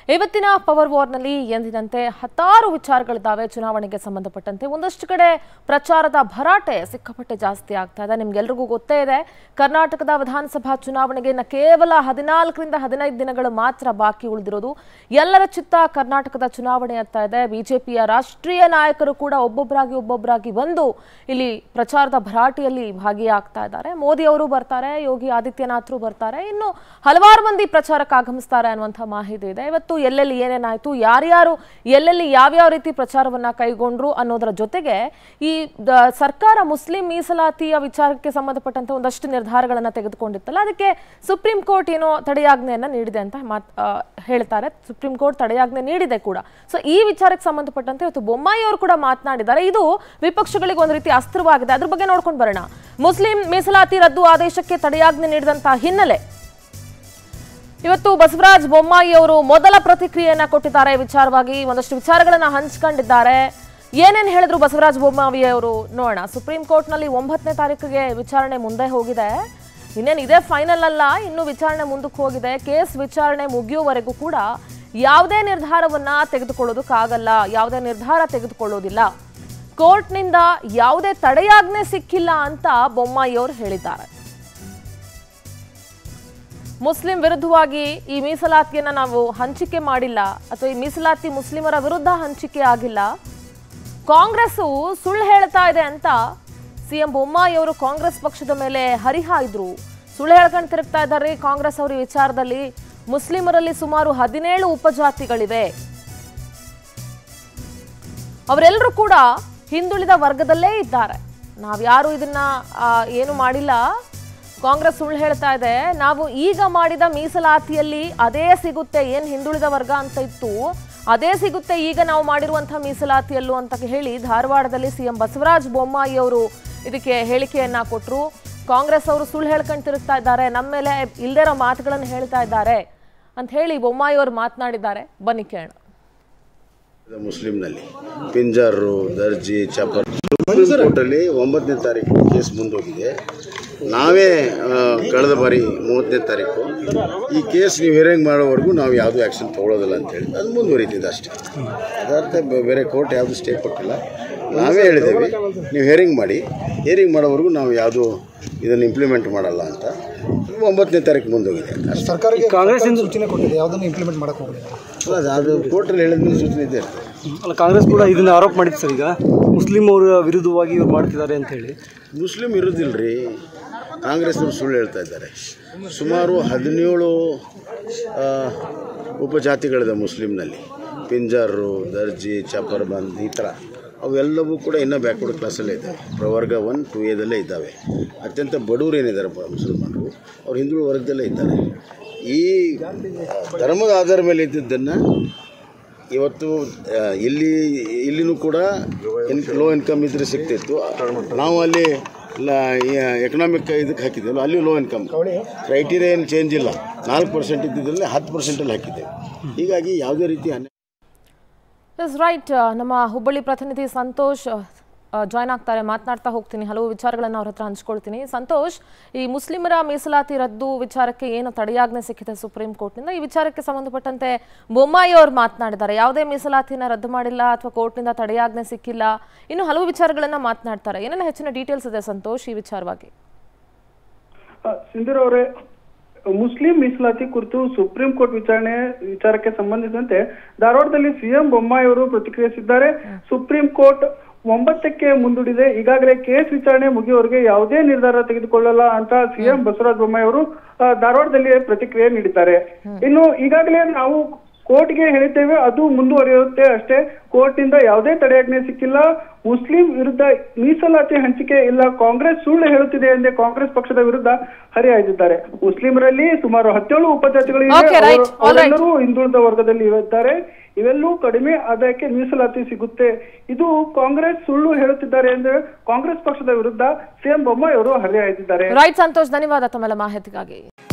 ಇವತ್ತಿನ ಪವರ್ ವಾರ್ನಲ್ಲಿ ಎಂದಿನಂತೆ ಹತ್ತಾರು ವಿಚಾರಗಳಿದ್ದಾವೆ ಚುನಾವಣೆಗೆ ಸಂಬಂಧಪಟ್ಟಂತೆ ಒಂದಷ್ಟು ಕಡೆ ಪ್ರಚಾರದ ಭರಾಟೆ ಸಿಕ್ಕಾಪಟ್ಟೆ ಜಾಸ್ತಿ ಆಗ್ತಾ ಇದೆ ನಿಮ್ಗೆಲ್ರಿಗೂ ಗೊತ್ತೇ ಇದೆ ಕರ್ನಾಟಕದ ವಿಧಾನಸಭಾ ಚುನಾವಣೆಗೆ ಇನ್ನು ಕೇವಲ ಹದಿನಾಲ್ಕರಿಂದ ಹದಿನೈದು ದಿನಗಳು ಮಾತ್ರ ಬಾಕಿ ಉಳಿದಿರೋದು ಎಲ್ಲರ ಚಿತ್ತ ಕರ್ನಾಟಕದ ಚುನಾವಣೆಯತ್ತ ಇದೆ ಬಿಜೆಪಿಯ ರಾಷ್ಟ್ರೀಯ ನಾಯಕರು ಕೂಡ ಒಬ್ಬೊಬ್ಬರಾಗಿ ಒಬ್ಬೊಬ್ಬರಾಗಿ ಬಂದು ಇಲ್ಲಿ ಪ್ರಚಾರದ ಭರಾಟೆಯಲ್ಲಿ ಭಾಗಿಯಾಗ್ತಾ ಇದ್ದಾರೆ ಮೋದಿ ಅವರು ಬರ್ತಾರೆ ಯೋಗಿ ಆದಿತ್ಯನಾಥ್ರು ಬರ್ತಾರೆ ಇನ್ನು ಹಲವಾರು ಮಂದಿ ಪ್ರಚಾರಕ್ಕೆ ಆಗಮಿಸ್ತಾರೆ ಅನ್ನುವಂಥ ಮಾಹಿತಿ ಇದೆ ಇವತ್ತು ಎಲ್ಲೆಲ್ಲಿ ಏನೇನಾಯ್ತು ಯಾರ್ಯಾರು ಎಲ್ಲೆಲ್ಲಿ ಯಾವ್ಯಾವ ರೀತಿ ಪ್ರಚಾರವನ್ನ ಕೈಗೊಂಡ್ರು ಅನ್ನೋದರ ಜೊತೆಗೆ ಈ ದ- ಸರ್ಕಾರ ಮುಸ್ಲಿಂ ಮೀಸಲಾತಿಯ ವಿಚಾರಕ್ಕೆ ಸಂಬಂಧಪಟ್ಟಂತೆ ಒಂದಷ್ಟು ನಿರ್ಧಾರಗಳನ್ನ ತೆಗೆದುಕೊಂಡಿತ್ತಲ್ಲ ಅದಕ್ಕೆ ಸುಪ್ರೀಂ ಕೋರ್ಟ್ ಏನೋ ತಡೆಯಾಜ್ಞೆಯನ್ನ ನೀಡಿದೆ ಅಂತ ಮಾತ್ ಆ, ಹೇಳ್ತಾರೆ ಸುಪ್ರೀಂ ಕೋರ್ಟ್ ತಡೆಯಾಜ್ಞೆ ನೀಡಿದೆ ಕೂಡ ಸೊ ಈ ವಿಚಾರಕ್ಕೆ ಸಂಬಂಧಪಟ್ಟಂತೆ ಇವತ್ತು ಬೊಮ್ಮಾಯಿ ಅವರು ಕೂಡ ಮಾತನಾಡಿದ್ದಾರೆ ಇದು ವಿಪಕ್ಷಗಳಿಗೆ ಒಂದು ರೀತಿ ಅಸ್ತ್ರವಾಗಿದೆ ಅದ್ರ ಬಗ್ಗೆ ನೋಡ್ಕೊಂಡು ಬರೋಣ ಮುಸ್ಲಿಂ ಮೀಸಲಾತಿ ರದ್ದು ಆದೇಶಕ್ಕೆ ತಡೆಯಾಜ್ಞೆ ನೀಡಿದಂತಹ ಹಿನ್ನೆಲೆ ಇವತ್ತು ಬಸವರಾಜ ಬೊಮ್ಮಾಯಿ ಅವರು ಮೊದಲ ಪ್ರತಿಕ್ರಿಯೆಯನ್ನ ಕೊಟ್ಟಿದ್ದಾರೆ ಈ ವಿಚಾರವಾಗಿ ಒಂದಷ್ಟು ವಿಚಾರಗಳನ್ನ ಹಂಚ್ಕೊಂಡಿದ್ದಾರೆ ಏನೇನ್ ಹೇಳಿದ್ರು ಬಸವರಾಜ ಬೊಮ್ಮಾಯಿ ಅವರು ನೋಡೋಣ ಸುಪ್ರೀಂ ಕೋರ್ಟ್ನಲ್ಲಿ ಒಂಬತ್ತನೇ ತಾರೀಕಿಗೆ ವಿಚಾರಣೆ ಮುಂದೆ ಹೋಗಿದೆ ಇನ್ನೇನು ಇದೇ ಫೈನಲ್ ಅಲ್ಲ ಇನ್ನು ವಿಚಾರಣೆ ಮುಂದಕ್ಕೆ ಹೋಗಿದೆ ಕೇಸ್ ವಿಚಾರಣೆ ಮುಗಿಯುವವರೆಗೂ ಕೂಡ ಯಾವುದೇ ನಿರ್ಧಾರವನ್ನ ತೆಗೆದುಕೊಳ್ಳೋದಕ್ಕಾಗಲ್ಲ ಯಾವುದೇ ನಿರ್ಧಾರ ತೆಗೆದುಕೊಳ್ಳೋದಿಲ್ಲ ಕೋರ್ಟ್ನಿಂದ ಯಾವುದೇ ತಡೆಯಾಜ್ಞೆ ಸಿಕ್ಕಿಲ್ಲ ಅಂತ ಬೊಮ್ಮಾಯಿ ಅವರು ಹೇಳಿದ್ದಾರೆ ಮುಸ್ಲಿಂ ವಿರುದ್ಧವಾಗಿ ಈ ಮೀಸಲಾತಿಯನ್ನ ನಾವು ಹಂಚಿಕೆ ಮಾಡಿಲ್ಲ ಅಥವಾ ಈ ಮೀಸಲಾತಿ ಮುಸ್ಲಿಮರ ವಿರುದ್ಧ ಹಂಚಿಕೆ ಆಗಿಲ್ಲ ಕಾಂಗ್ರೆಸ್ಸು ಸುಳ್ಳು ಹೇಳ್ತಾ ಇದೆ ಅಂತ ಸಿಎಂ ಬೊಮ್ಮಾಯಿ ಅವರು ಕಾಂಗ್ರೆಸ್ ಪಕ್ಷದ ಮೇಲೆ ಹರಿಹಾಯ್ದ್ರು ಸುಳ್ಳು ಹೇಳ್ಕೊಂಡು ತಿರುಗ್ತಾ ಇದ್ದಾರೆ ಕಾಂಗ್ರೆಸ್ ಅವರು ಈ ವಿಚಾರದಲ್ಲಿ ಮುಸ್ಲಿಮರಲ್ಲಿ ಸುಮಾರು ಹದಿನೇಳು ಉಪಜಾತಿಗಳಿವೆ ಅವರೆಲ್ಲರೂ ಕೂಡ ಹಿಂದುಳಿದ ವರ್ಗದಲ್ಲೇ ಇದ್ದಾರೆ ನಾವ್ಯಾರು ಇದನ್ನ ಆ, ಏನು ಮಾಡಿಲ್ಲ ಕಾಂಗ್ರೆಸ್ ಸುಳ್ಳು ಹೇಳ್ತಾ ಇದೆ ನಾವು ಈಗ ಮಾಡಿದ ಮೀಸಲಾತಿಯಲ್ಲಿ ಅದೇ ಸಿಗುತ್ತೆ ಏನ್ ಹಿಂದುಳಿದ ವರ್ಗ ಅಂತ ಇತ್ತು ಅದೇ ಸಿಗುತ್ತೆ ಈಗ ನಾವು ಮಾಡಿರುವಂತಹ ಮೀಸಲಾತಿಯಲ್ಲೂ ಅಂತ ಹೇಳಿ ಧಾರವಾಡದಲ್ಲಿ ಸಿಎಂ ಬಸವರಾಜ ಬೊಮ್ಮಾಯಿ ಅವರು ಇದಕ್ಕೆ ಹೇಳಿಕೆಯನ್ನ ಕೊಟ್ಟರು ಕಾಂಗ್ರೆಸ್ ಅವರು ಸುಳ್ಳು ಹೇಳ್ಕೊಂಡು ತಿರುಗ್ತಾ ಇದ್ದಾರೆ ನಮ್ಮ ಮೇಲೆ ಇಲ್ದಿರೋ ಮಾತುಗಳನ್ನು ಹೇಳ್ತಾ ಇದ್ದಾರೆ ಅಂತ ಹೇಳಿ ಬೊಮ್ಮಾಯಿ ಅವರು ಮಾತನಾಡಿದ್ದಾರೆ ಬನ್ನಿ ಕೇಳೋಣ ಮುಸ್ಲಿಂನಲ್ಲಿ ಪಿಂಜಾರು ದರ್ಜಿ ಚಾಪರ್ ಸುಪ್ರೀಂ ಕೋರ್ಟಲ್ಲಿ ಒಂಬತ್ತನೇ ತಾರೀಕು ಕೇಸ್ ಮುಂದೋಗಿದೆ ನಾವೇ ಆ, ಕಳೆದ ಬಾರಿ ಮೂವತ್ತನೇ ತಾರೀಕು ಈ ಕೇಸ್ ನೀವು ಹಿಯರಿಂಗ್ ಮಾಡೋವರೆಗೂ ನಾವು ಯಾವುದೂ ಆ್ಯಕ್ಷನ್ ತೊಗೊಳೋದಿಲ್ಲ ಅಂತೇಳಿ ಅದು ಮುಂದುವರಿತಿದೆ ಅಷ್ಟೇ ಅದರ್ಥ ಬೆ- ಬೇರೆ ಕೋರ್ಟ್ ಯಾವುದು ಸ್ಟೇ ಕೊಟ್ಟಿಲ್ಲ ನಾವೇ ಹೇಳಿದ್ದೇವೆ ನೀವು ಹಿಯರಿಂಗ್ ಮಾಡಿ ಹಿಯರಿಂಗ್ ಮಾಡೋವರೆಗೂ ನಾವು ಯಾವುದು ಇದನ್ನು ಇಂಪ್ಲಿಮೆಂಟ್ ಮಾಡಲ್ಲ ಅಂತ ಒಂಬತ್ತನೇ ತಾರೀಕು ಮುಂದೋಗಿದೆ ಅಷ್ಟೇ ಸರ್ಕಾರಕ್ಕೆ ಕಾಂಗ್ರೆಸ್ ಸೂಚನೆ ಕೊಟ್ಟಿದೆ ಯಾವುದನ್ನು ಇಂಪ್ಲಿಮೆಂಟ್ ಮಾಡಕ್ಕೆ ಹೋಗಲಿಲ್ಲ ಅಲ್ಲ, ಅದು ಕೋರ್ಟಲ್ಲಿ ಹೇಳಿದ್ಮೇಲೆ ಸೂಚನೆ ಇದೆ ಇರ್ತದೆ ಅಲ್ಲ ಕಾಂಗ್ರೆಸ್ ಕೂಡ ಇದನ್ನ ಆರೋಪ ಮಾಡಿತ್ತು ಸರ್ ಈಗ ಮುಸ್ಲಿಂ ಅವರ ವಿರುದ್ಧವಾಗಿ ಇವ್ರು ಮಾಡ್ತಿದ್ದಾರೆ ಅಂತ ಹೇಳಿ ಮುಸ್ಲಿಂ ಇರೋದಿಲ್ಲ ರೀ ಕಾಂಗ್ರೆಸ್ನವ್ರು ಸುಳ್ಳು ಹೇಳ್ತಾ ಇದ್ದಾರೆ ಸುಮಾರು ಹದಿನೇಳು ಆ, ಉಪಜಾತಿಗಳಿದೆ ಮುಸ್ಲಿಂನಲ್ಲಿ ಪಿಂಜಾರು ದರ್ಜಿ ಚಾಪರ್ ಬಂದ್ ಈ ಥರ ಅವೆಲ್ಲವೂ ಕೂಡ ಇನ್ನೂ ಬ್ಯಾಕ್ವರ್ಡ್ ಕ್ಲಾಸಲ್ಲೇ ಇದೆ ಪ್ರವರ್ಗ ಒನ್ ಟು ಎದಲ್ಲೇ ಇದ್ದಾವೆ ಅತ್ಯಂತ ಬಡವರು ಏನಿದ್ದಾರೆ ಪ- ಮುಸಲ್ಮಾನರು ಅವ್ರು ಹಿಂದುಳಿದ ವರ್ಗದಲ್ಲೇ ಇದ್ದಾರೆ ಈ ಧರ್ಮದ ಆಧಾರ ಮೇಲೆ ಇದ್ದಿದ್ದನ್ನು ಇವತ್ತು ಆ, ಇಲ್ಲಿ ಇಲ್ಲಿನೂ ಕೂಡ ಇನ್ ಲೋ ಇನ್ಕಮ್ ಇದ್ರೆ ಸಿಗ್ತಿತ್ತು ನಾವು ಅಲ್ಲಿ ಎಕನಾಮಿಕ್ ಇದಕ್ಕೆ ಹಾಕಿದ್ದೇವೆ ಅಲ್ಲಿ ಲೋ ಇನ್ಕಮ್ ಕ್ರೈಟೀರಿಯಾ ಏನು ಚೇಂಜ್ ಇಲ್ಲ ನಾಲ್ಕು ಪರ್ಸೆಂಟ್ ಇದ್ದಿದ್ದಲ್ಲಿ ಹತ್ತು ಪರ್ಸೆಂಟಲ್ಲಿ ಹಾಕಿದ್ದೇವೆ ಹೀಗಾಗಿ ಯಾವುದೇ ರೀತಿ ಅನ್ಯಾಯ ಇಸ್ ರೈಟ್ ನಮ್ಮ ಹುಬ್ಬಳ್ಳಿ ಪ್ರತಿನಿಧಿ ಸಂತೋಷ್ ಜಾಯ್ನ್ ಆಗ್ತಾರೆ ಮಾತನಾಡ್ತಾ ಹೋಗ್ತೀನಿ ಹಲವು ವಿಚಾರಗಳನ್ನು ಅವ್ರ ಹತ್ರ ಹಂಚ್ಕೊಳ್ತೀನಿ ಸಂತೋಷ್ ಈ ಮುಸ್ಲಿಮರ ಮೀಸಲಾತಿ ರದ್ದು ವಿಚಾರಕ್ಕೆ ಏನು ತಡೆಯಾಜ್ಞೆ ಸಿಕ್ಕಿದೆ ಸುಪ್ರೀಂ ಕೋರ್ಟ್ನಿಂದ ಈ ವಿಚಾರಕ್ಕೆ ಸಂಬಂಧಪಟ್ಟಂತೆ ಬೊಮ್ಮಾಯಿ ಅವರು ಮಾತನಾಡಿದ್ದಾರೆ ಯಾವುದೇ ಮೀಸಲಾತಿನ ರದ್ದು ಮಾಡಿಲ್ಲ ಅಥವಾ ಕೋರ್ಟ್ನಿಂದ ತಡೆಯಾಜ್ಞೆ ಸಿಕ್ಕಿಲ್ಲ ಇನ್ನು ಹಲವು ವಿಚಾರಗಳನ್ನ ಮಾತನಾಡ್ತಾರೆ ಏನೆಲ್ಲ ಹೆಚ್ಚಿನ ಡೀಟೇಲ್ಸ್ ಇದೆ ಸಂತೋಷ್ ಈ ವಿಚಾರವಾಗಿ ಸಿಂಧೂರ್ ಅವರೇ ಮುಸ್ಲಿಂ ಮೀಸಲಾತಿ ಕುರಿತು ಸುಪ್ರೀಂ ಕೋರ್ಟ್ ವಿಚಾರಣೆ ವಿಚಾರಕ್ಕೆ ಸಂಬಂಧಿಸಿದಂತೆ ಧಾರವಾಡದಲ್ಲಿ ಸಿಎಂ ಬೊಮ್ಮಾಯಿ ಅವರು ಪ್ರತಿಕ್ರಿಯಿಸಿದ್ದಾರೆ ಸುಪ್ರೀಂ ಕೋರ್ಟ್ ಒಂಬತ್ತಕ್ಕೆ ಮುಂದೂಡಿದೆ ಈಗಾಗಲೇ ಕೇಸ್ ವಿಚಾರಣೆ ಮುಗಿಯುವವರೆಗೆ ಯಾವುದೇ ನಿರ್ಧಾರ ತೆಗೆದುಕೊಳ್ಳಲ್ಲ ಅಂತ ಸಿಎಂ ಬಸವರಾಜ ಬೊಮ್ಮಾಯಿ ಅವರು ಆ, ಧಾರವಾಡದಲ್ಲಿ ಪ್ರತಿಕ್ರಿಯೆ ನೀಡಿದ್ದಾರೆ ಇನ್ನು ಈಗಾಗಲೇ ನಾವು ಕೋರ್ಟ್ಗೆ ಹೇಳಿದ್ದೇವೆ ಅದು ಮುಂದುವರಿಯುತ್ತೆ ಅಷ್ಟೇ ಕೋರ್ಟ್ನಿಂದ ಯಾವುದೇ ತಡೆಯಾಜ್ಞೆ ಸಿಕ್ಕಿಲ್ಲ ಮುಸ್ಲಿಂ ವಿರುದ್ಧ ಮೀಸಲಾತಿ ಹಂಚಿಕೆ ಇಲ್ಲ ಕಾಂಗ್ರೆಸ್ ಸುಳ್ಳು ಹೇಳುತ್ತಿದೆ ಎಂದೇ ಕಾಂಗ್ರೆಸ್ ಪಕ್ಷದ ವಿರುದ್ಧ ಹರಿಹಾಯ್ದಿದ್ದಾರೆ ಮುಸ್ಲಿಮರಲ್ಲಿ ಸುಮಾರು ಹತ್ತೇಳು ಉಪಜಾತಿಗಳಿವೆ Okay, right. ಅವರು- All right. ಅವರೆಲ್ಲರೂ ಹಿಂದುಳಿದ ವರ್ಗದಲ್ಲಿ ಇದ್ದಾರೆ ಇವೆಲ್ಲೂ ಕಡಿಮೆ ಆದಾಯಕ್ಕೆ ಮೀಸಲಾತಿ ಸಿಗುತ್ತೆ ಇದು ಕಾಂಗ್ರೆಸ್ ಸುಳ್ಳು ಹೇಳುತ್ತಿದ್ದಾರೆ ಎಂದು ಕಾಂಗ್ರೆಸ್ ಪಕ್ಷದ ವಿರುದ್ಧ ಸಿಎಂ ಬೊಮ್ಮಾಯಿ ಅವರು ಹರಿಹಾಯ್ದಿದ್ದಾರೆ ರೈಟ್ ಸಂತೋಷ್ ಧನ್ಯವಾದ ತಮ್ಮೆಲ್ಲ ಮಾಹಿತಿಗಾಗಿ